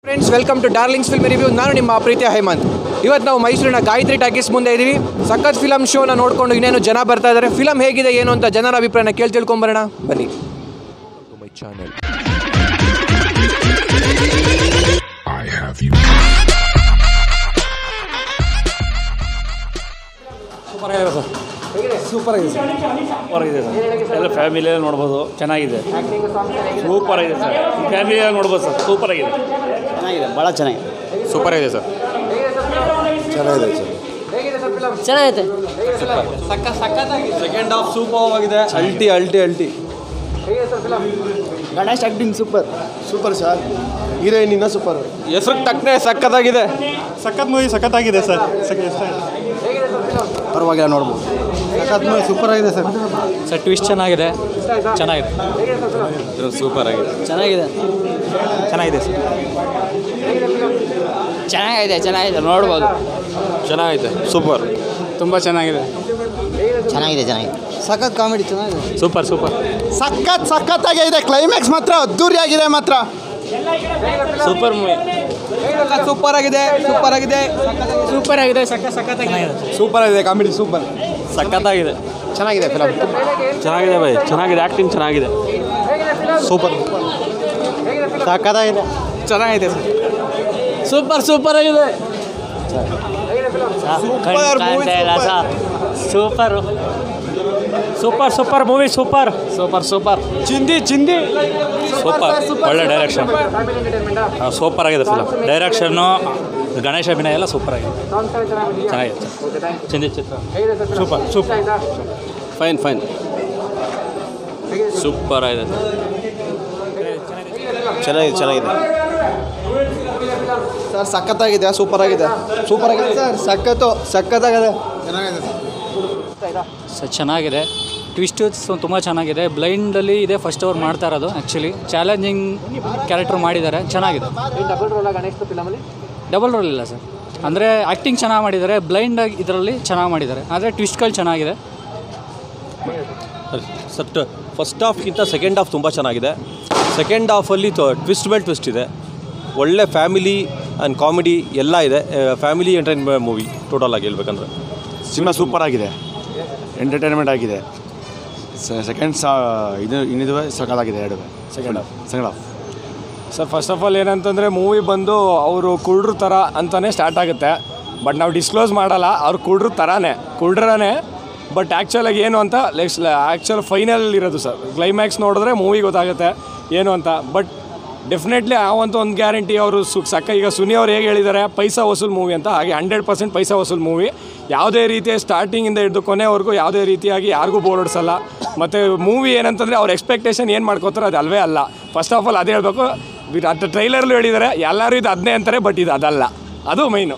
Friends welcome to Darlings film review ನಾನು ನಿಮ್ಮ ಪ್ರೀತಿಯ ಹೇಮಂತ್ ಇವತ್ತು ನಾವು ಮೈಸೂರಿನ ಗಾಯತ್ರಿ ಟಾಕೀಸ್ ಮುಂದೆ ಇದ್ದೀವಿ ಸಖತ್ ಫಿಲಮ್ ಶೋನ ನೋಡಿಕೊಂಡು ಇನ್ನೇನು ಜನ ಬರ್ತಾ ಇದ್ದಾರೆ ಫಿಲಮ್ ಹೇಗಿದೆ ಏನು ಅಂತ ಜನರ ಅಭಿಪ್ರಾಯನ ಕೇಳಿ ತಿಳ್ಕೊಂಬರೋಣ ಬನ್ನಿ my channel I have you. Super ಆಗಿದೆ ಸರ್ ಸೂಪರ್ ಆಗಿದೆ ಸರ್ ಸೂಪರ್ ಆಗಿದೆ ಸರ್ ಎಲ್ಲ ಫ್ಯಾಮಿಲಿಯಲ್ಲಿ ನೋಡ್ಬೋದು ಚೆನ್ನಾಗಿದೆ ಸೂಪರ್ ಆಗಿದೆ ಸರ್ ಫ್ಯಾಮಿಲಿಯಲ್ಲಿ ನೋಡ್ಬೋದು ಸರ್ ಸೂಪರ್ ಆಗಿದೆ ಚೆನ್ನಾಗಿದೆ ಭಾಳ ಚೆನ್ನಾಗಿದೆ ಸೂಪರ್ ಇದೆ ಸರ್ ಚೆನ್ನಾಗೈತೆ ಸೆಕೆಂಡ್ ಹಾಫ್ ಸೂಪರ್ ಆಗಿದೆ ಅಲ್ಟಿ ಅಲ್ಟಿ ಅಲ್ಟಿ Ganesh acting super super sir heroine ಇನ್ನ ಸೂಪರ್ ಹೆಸರು ತಕ್ಕನೆ ಸಖತ್ತಾಗಿದೆ ಸಖತ್ ಮೂವಿ ಸಖತ್ತಾಗಿದೆ ಸರ್ ಪರವಾಗಿಲ್ಲ ನೋಡ್ಬೋದು ಸಖತ್ ಮೂವಿ ಸೂಪರ್ ಆಗಿದೆ ಸರ್ ಸರ್ ಟ್ವಿಸ್ಟ್ ಚೆನ್ನಾಗಿದೆ ಚೆನ್ನಾಗಿದೆ ಸೂಪರ್ ಆಗಿದೆ ಚೆನ್ನಾಗಿದೆ ಚೆನ್ನಾಗಿದೆ ಸರ್ ಚೆನ್ನಾಗಿದೆ ಚೆನ್ನಾಗಿದೆ ನೋಡ್ಬೋದು ಚೆನ್ನಾಗೈತೆ ಸೂಪರ್ ತುಂಬ ಚೆನ್ನಾಗಿದೆ ಚೆನ್ನಾಗಿದೆ ಚೆನ್ನಾಗಿದೆ ಸಖತ್ ಕಾಮಿಡಿ ಚೆನ್ನಾಗಿದೆ ಸೂಪರ್ ಸೂಪರ್ ಸಖತ್ ಸಖತ್ತಾಗೇ ಇದೆ ಕ್ಲೈಮ್ಯಾಕ್ಸ್ ಮಾತ್ರ ಅದ್ದೂರಿಯಾಗಿದೆ ಮಾತ್ರ ಸೂಪರ್ ಮೂವಿ ಸೂಪರ್ ಆಗಿದೆ ಸೂಪರ್ ಆಗಿದೆ ಸೂಪರ್ ಆಗಿದೆ ಸಖತ್ ಸಖತ್ತಾಗಿದೆ ಸೂಪರ್ ಆಗಿದೆ ಕಾಮಿಡಿ ಸೂಪರ್ ಸಖತ್ತಾಗಿದೆ ಚೆನ್ನಾಗಿದೆ ಫಿಲಮ್ ಚೆನ್ನಾಗಿದೆ ಬೈ ಚೆನ್ನಾಗಿದೆ ಆ್ಯಕ್ಟಿಂಗ್ ಚೆನ್ನಾಗಿದೆ ಸೂಪರ್ ಸಖತ್ತಾಗಿದೆ ಚೆನ್ನಾಗಿದೆ ಸೂಪರ್ ಸೂಪರ್ ಆಗಿದೆ super super super movie super super super ಚಿಂದಿ ಚಿಂದಿ ಸೂಪರ್ ಒಳ್ಳೆ ಡೈರೆಕ್ಷನ್ ಸೂಪರ್ ಆಗಿದೆ ಫಿಲಮ್ ಡೈರೆಕ್ಷನ್ನು ಗಣೇಶ ಅಭಿನಯ ಎಲ್ಲ ಸೂಪರ್ ಆಗಿದೆ ಚೆನ್ನಾಗಿದೆ ಚಿಂದಿ ಚಿತ್ರ super super fine fine super ಆಗಿದೆ ಚೆನ್ನಾಗಿದೆ ಚೆನ್ನಾಗಿದೆ ಸರ್ ಸಖತ್ತಾಗಿದೆ ಸೂಪರ್ ಆಗಿದೆ ಸೂಪರ್ ಆಗಿದೆ ಸರ್ ಸಖತ್ತು ಸಖತ್ತಾಗಿದೆ ಸ ಚೆನ್ನಾಗಿದೆ ಟ್ವಿಸ್ಟು ತುಂಬ ಚೆನ್ನಾಗಿದೆ ಬ್ಲೈಂಡಲ್ಲಿ ಇದೆ ಫಸ್ಟ್ ಅವ್ರು ಮಾಡ್ತಾ ಇರೋದು ಆ್ಯಕ್ಚುಲಿ ಚಾಲೆಂಜಿಂಗ್ ಕ್ಯಾರೆಕ್ಟರ್ ಮಾಡಿದ್ದಾರೆ ಚೆನ್ನಾಗಿದೆ ಡಬಲ್ ರೋಲ್ ಗಣೇಶ್ ಫಿಲಮಲ್ಲಿ ಡಬಲ್ ರೋಲ್ ಇಲ್ಲ ಸರ್ ಅಂದರೆ ಆ್ಯಕ್ಟಿಂಗ್ ಚೆನ್ನಾಗಿ ಮಾಡಿದ್ದಾರೆ ಬ್ಲೈಂಡ್ ಇದರಲ್ಲಿ ಚೆನ್ನಾಗಿ ಮಾಡಿದ್ದಾರೆ ಆದರೆ ಟ್ವಿಸ್ಟ್ಗಳು ಚೆನ್ನಾಗಿದೆ ಸಟ್ ಫಸ್ಟ್ ಹಾಫ್ಗಿಂತ ಸೆಕೆಂಡ್ ಹಾಫ್ ತುಂಬ ಚೆನ್ನಾಗಿದೆ ಸೆಕೆಂಡ್ ಹಾಫಲ್ಲಿ ಟ್ವಿಸ್ಟ್ ಮೇಲೆ ಟ್ವಿಸ್ಟ್ ಇದೆ ಒಳ್ಳೆ ಫ್ಯಾಮಿಲಿ ಆ್ಯಂಡ್ ಕಾಮಿಡಿ ಎಲ್ಲ ಇದೆ ಫ್ಯಾಮಿಲಿ ಎಂಟರ್ಟೈನ್ಮೆಂಟ್ ಮೂವಿ ಟೋಟಲ್ ಆಗಿ ಹೇಳ್ಬೇಕಂದ್ರೆ ಸಿನಿಮಾ ಸೂಪರ್ ಆಗಿದೆ ಎಂಟರ್ಟೈನ್ಮೆಂಟ್ ಆಗಿದೆ ಸೆಕೆಂಡ್ ಸಾ ಇದು ಇನ್ನಿದುವೆ ಸಖತ್ತಾಗಿದೆ ಎರಡು second half second half sir first of all ಏನಂತಂದರೆ ಮೂವಿ ಬಂದು ಅವರು ಕುಳ್ರು ಥರ ಅಂತಲೇ ಸ್ಟಾರ್ಟ್ ಆಗುತ್ತೆ ಬಟ್ ನಾವು ಡಿಸ್ಕ್ಲೋಸ್ ಮಾಡಲ್ಲ ಅವ್ರು ಕುಳ್ರು ಥರನೇ ಕುಳ್ರನೇ ಬಟ್ ಆ್ಯಕ್ಚುಲಾಗಿ ಏನು ಅಂತ ಲೆಕ್ಸ್ ಆ್ಯಕ್ಚುಲ್ ಫೈನಲ್ ಇರೋದು ಸರ್ ಕ್ಲೈಮ್ಯಾಕ್ಸ್ ನೋಡಿದ್ರೆ ಮೂವಿ ಗೊತ್ತಾಗುತ್ತೆ ಏನು ಅಂತ ಬಟ್ ಡೆಫಿನೆಟ್ಲಿ ಆ ಒಂದು ಒಂದು ಗ್ಯಾರಂಟಿ ಅವರು ಸು ಸಕ್ಕ ಈಗ ಸುನಿ ಅವ್ರು ಹೇಗೆ ಹೇಳಿದ್ದಾರೆ ಪೈಸಾ ವಸೂಲ್ ಮೂವಿ ಅಂತ ಹಾಗೆ ಹಂಡ್ರೆಡ್ ಪರ್ಸೆಂಟ್ ಪೈಸಾ ವಸೂಲ್ ಮೂವಿ ಯಾವುದೇ ರೀತಿಯ ಸ್ಟಾರ್ಟಿಂಗಿಂದ ಹಿಡಿದು ಕೊನೆವರೆಗೂ ಯಾವುದೇ ರೀತಿಯಾಗಿ ಯಾರಿಗೂ ಬೋರ್ ಹೊಡ್ಸಲ್ಲ ಮತ್ತು ಮೂವಿ ಏನಂತಂದರೆ ಅವ್ರ ಎಕ್ಸ್ಪೆಕ್ಟೇಷನ್ ಏನು ಮಾಡ್ಕೋತಾರೆ ಅದು ಅಲ್ವೇ ಅಲ್ಲ ಫಸ್ಟ್ ಆಫ್ ಆಲ್ ಅದು ಹೇಳಬೇಕು ಅದು ಟ್ರೈಲರ್ಲು ಹೇಳಿದ್ದಾರೆ ಎಲ್ಲರೂ ಇದು ಅದನ್ನೇ ಅಂತಾರೆ ಬಟ್ ಇದು ಅದಲ್ಲ ಅದು ಮೈನು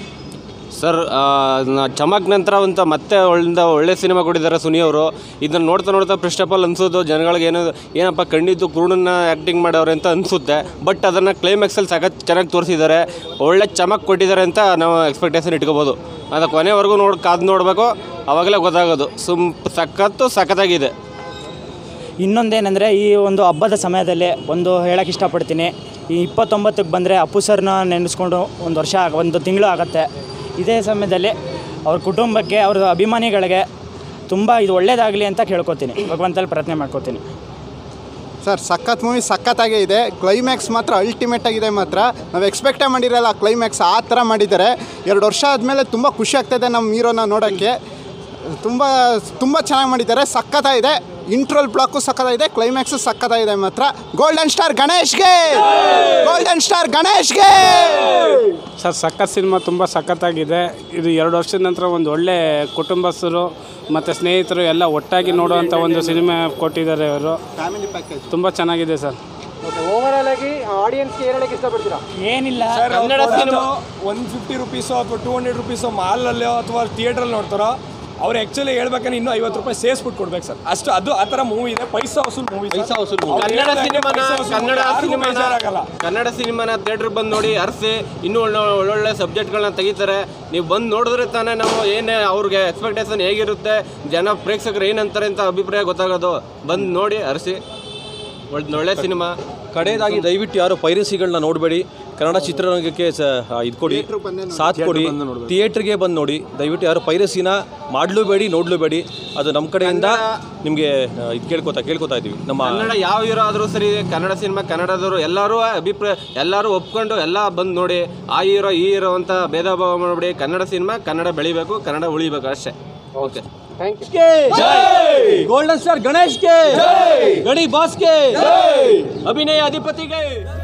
ಸರ್ ಚಮಕ್ ನಂತರ ಅಂತ ಮತ್ತೆ ಒಳ್ಳೆದ ಒಳ್ಳೆ ಸಿನಿಮಾ ಕೊಟ್ಟಿದ್ದಾರೆ ಸುನಿ ಅವರು ಇದನ್ನು ನೋಡ್ತಾ ನೋಡ್ತಾ ಫಸ್ಟ್ ಆಫ್ ಆಲ್ ಅನ್ಸೋದು ಜನಗಳಿಗೆ ಏನು ಏನಪ್ಪ ಕಣ್ಣಿದ್ದು ಕುರುಡನ್ನ ಆ್ಯಕ್ಟಿಂಗ್ ಮಾಡವ್ರೆ ಅಂತ ಅನಿಸುತ್ತೆ ಬಟ್ ಅದನ್ನು ಕ್ಲೈಮ್ಯಾಕ್ಸಲ್ಲಿ ಸಖತ್ ಚೆನ್ನಾಗಿ ತೋರಿಸಿದ್ದಾರೆ ಒಳ್ಳೆ ಚಮಕ್ ಕೊಟ್ಟಿದ್ದಾರೆ ಅಂತ ನಾವು ಎಕ್ಸ್ಪೆಕ್ಟೇಷನ್ ಇಟ್ಕೋಬೋದು ಅದು ಕೊನೆವರೆಗೂ ನೋಡಿ ಕಾದು ನೋಡಬೇಕು ಅವಾಗಲೇ ಗೊತ್ತಾಗೋದು ಸುಮ್ ಸಖತ್ತು ಸಖತ್ತಾಗಿದೆ ಇನ್ನೊಂದೇನೆಂದರೆ ಈ ಒಂದು ಹಬ್ಬದ ಸಮಯದಲ್ಲಿ ಒಂದು ಹೇಳಕ್ಕೆ ಇಷ್ಟಪಡ್ತೀನಿ ಈ ಇಪ್ಪತ್ತೊಂಬತ್ತಕ್ಕೆ ಬಂದರೆ ಅಪ್ಪು ಸರ್ನ ನೆನೆಸ್ಕೊಂಡು ಒಂದು ವರ್ಷ ಆಗ ಒಂದು ತಿಂಗಳು ಆಗುತ್ತೆ ಇದೇ ಸಮಯದಲ್ಲಿ ಅವ್ರ ಕುಟುಂಬಕ್ಕೆ ಅವ್ರ ಅಭಿಮಾನಿಗಳಿಗೆ ತುಂಬ ಇದು ಒಳ್ಳೇದಾಗಲಿ ಅಂತ ಕೇಳ್ಕೊತೀನಿ ಭಗವಂತಲ್ಲಿ ಪ್ರಾರ್ಥನೆ ಮಾಡ್ಕೊತೀನಿ ಸರ್ ಸಖತ್ ಮೂವಿ ಸಖತ್ತಾಗೇ ಇದೆ ಕ್ಲೈಮ್ಯಾಕ್ಸ್ ಮಾತ್ರ ಅಲ್ಟಿಮೇಟ್ ಆಗಿದೆ ಮಾತ್ರ ನಾವು ಎಕ್ಸ್ಪೆಕ್ಟೇ ಮಾಡಿರಲ್ಲ ಕ್ಲೈಮ್ಯಾಕ್ಸ್ ಆ ಥರ ಮಾಡಿದ್ದಾರೆ ಎರಡು ವರ್ಷ ಆದಮೇಲೆ ತುಂಬ ಖುಷಿ ಆಗ್ತಾಯಿದೆ ನಮ್ಮ ಹೀರೋನ ನೋಡೋಕ್ಕೆ ತುಂಬ ತುಂಬ ಚೆನ್ನಾಗಿ ಮಾಡಿದ್ದಾರೆ ಸಖತ್ತಾಗಿದೆ ಇಂಟ್ರೋಲ್ ಬ್ಲಾಕು ಸಖತ್ತಾಗಿದೆ ಕ್ಲೈಮ್ಯಾಕ್ಸು ಸಖತ್ತಾಗಿದೆ ಮಾತ್ರ ಗೋಲ್ಡನ್ ಸ್ಟಾರ್ ಗಣೇಶ್ಗೆ ಗೋಲ್ಡನ್ ಸ್ಟಾರ್ ಗಣೇಶ್ಗೆ ಸರ್ ಸಖತ್ ಸಿನಿಮಾ ತುಂಬ ಸಖತ್ತಾಗಿದೆ ಇದು ಎರಡು ವರ್ಷದ ನಂತರ ಒಂದು ಒಳ್ಳೆ ಕುಟುಂಬಸ್ಥರು ಮತ್ತು ಸ್ನೇಹಿತರು ಎಲ್ಲ ಒಟ್ಟಾಗಿ ನೋಡುವಂಥ ಒಂದು ಸಿನಿಮಾ ಕೊಟ್ಟಿದ್ದಾರೆ ಅವರು ಫ್ಯಾಮಿಲಿ ಪ್ಯಾಕೇಜ್ ತುಂಬ ಚೆನ್ನಾಗಿದೆ ಸರ್ ಓವರ್ ಆಲ್ ಆಗಿ ಆಡಿಯನ್ಸ್ಗೆ ಏನು ಹೇಳಕ್ಕೆ ಇಷ್ಟಪಡ್ತೀರಾ ಏನಿಲ್ಲ Kannada cinema one fifty rupees ಅಥವಾ ಟೂ ಹಂಡ್ರೆಡ್ ರುಪೀಸು ಮಾಲಲ್ಲೋ ಅಥವಾ ಥಿಯೇಟ್ರಲ್ಲಿ ನೋಡ್ತಾರೋ ಅವ್ರು ಆ್ಯಕ್ಚುಲಿ ಹೇಳ್ಬೇಕಂದ್ರೆ ಇನ್ನೂ ಐವತ್ತು ರೂಪಾಯಿ ಸೇರಿಸ್ಬಿಟ್ಟು ಕೊಡ್ಬೇಕು ಸರ್ ಅಷ್ಟು ಅದು ಆ ಥರ ಮೂವಿ ಇದೆ ಪೈಸಾ ವಸೂಲ್ ಮೂವಿ ಪೈಸಾ ವಸೂಲ್ ಅವ್ರು ಕನ್ನಡ ಹೇಳ್ದಂಗೆ ಸಿನಿಮಾನ ಪೈಸಾ ವಸೂಲ್ ಕನ್ನಡ ಯಾರಿಗೂ ಸಿನಿಮಾನ ಬೇಜಾರಾಗಲ್ಲ ಕನ್ನಡ ಸಿನಿಮಾನ ಥಿಯೇಟ್ರ್ ಬಂದು ನೋಡಿ ಅರ್ಸಿ ಇನ್ನೂ ಒಳ್ಳೆ ಒಳ್ಳೊಳ್ಳೆ ಸಬ್ಜೆಕ್ಟ್ಗಳನ್ನ ತೆಗಿತಾರೆ ನೀವು ಬಂದು ನೋಡಿದ್ರೆ ತಾನೇ ನಾವು ಏನೇ ಅವ್ರಿಗೆ ಎಕ್ಸ್ಪೆಕ್ಟೇಷನ್ ಹೇಗಿರುತ್ತೆ ಜನ ಪ್ರೇಕ್ಷಕರು ಏನಂತಾರೆ ಅಂತ ಅಭಿಪ್ರಾಯ ಗೊತ್ತಾಗೋದು ಬಂದು ನೋಡಿ ಅರಸಿ ಒಳ್ಳೆ ಒಳ್ಳೆ ಸಿನಿಮಾ ಕಡೆಯದಾಗಿ ದಯವಿಟ್ಟು ಯಾರು ಪೈರಸಿಗಳನ್ನ ನೋಡಬೇಡಿ ಕನ್ನಡ ಚಿತ್ರರಂಗಕ್ಕೆ ಸ ಇದು ಕೊಡಿ ಸಾಥ್ ಕೊಡಿ ಥಿಯೇಟ್ರಿಗೆ ಬಂದು ನೋಡಿ ದಯವಿಟ್ಟು ಯಾರು ಪೈರಸಿನ ಮಾಡಲೂಬೇಡಿ ನೋಡಲೂಬೇಡಿ ಅದು ನಮ್ಮ ಕಡೆಯಿಂದ ನಿಮಗೆ ಇದು ಕೇಳ್ಕೊತಾ ಕೇಳ್ಕೊತಾ ಇದ್ದೀವಿ ನಮ್ಮ ಕನ್ನಡ ಯಾವ ಹೀರೋ ಆದರೂ ಸರಿ ಕನ್ನಡ ಸಿನಿಮಾ ಕನ್ನಡದವರು ಎಲ್ಲರೂ ಅಭಿಪ್ರಾಯ ಎಲ್ಲರೂ ಒಪ್ಕೊಂಡು ಎಲ್ಲ ಬಂದು ನೋಡಿ ಆ ಹೀರೋ ಈ ಹೀರೋ ಅಂತ ಭೇದ ಭಾವ ಮಾಡಬೇಡಿ ಕನ್ನಡ ಸಿನಿಮಾ ಕನ್ನಡ ಬೆಳಿಬೇಕು ಕನ್ನಡ ಉಳಿಬೇಕು ಅಷ್ಟೇ ಓಕೆ ಗೋಲ್ಡನ್ ಸ್ಟಾರ್ ಗಣೇಶ್ಗೆ ಗಣಿ ಬಾಸ್ಗೆ ಅಭಿನಯ ಅಧಿಪತಿಗೆ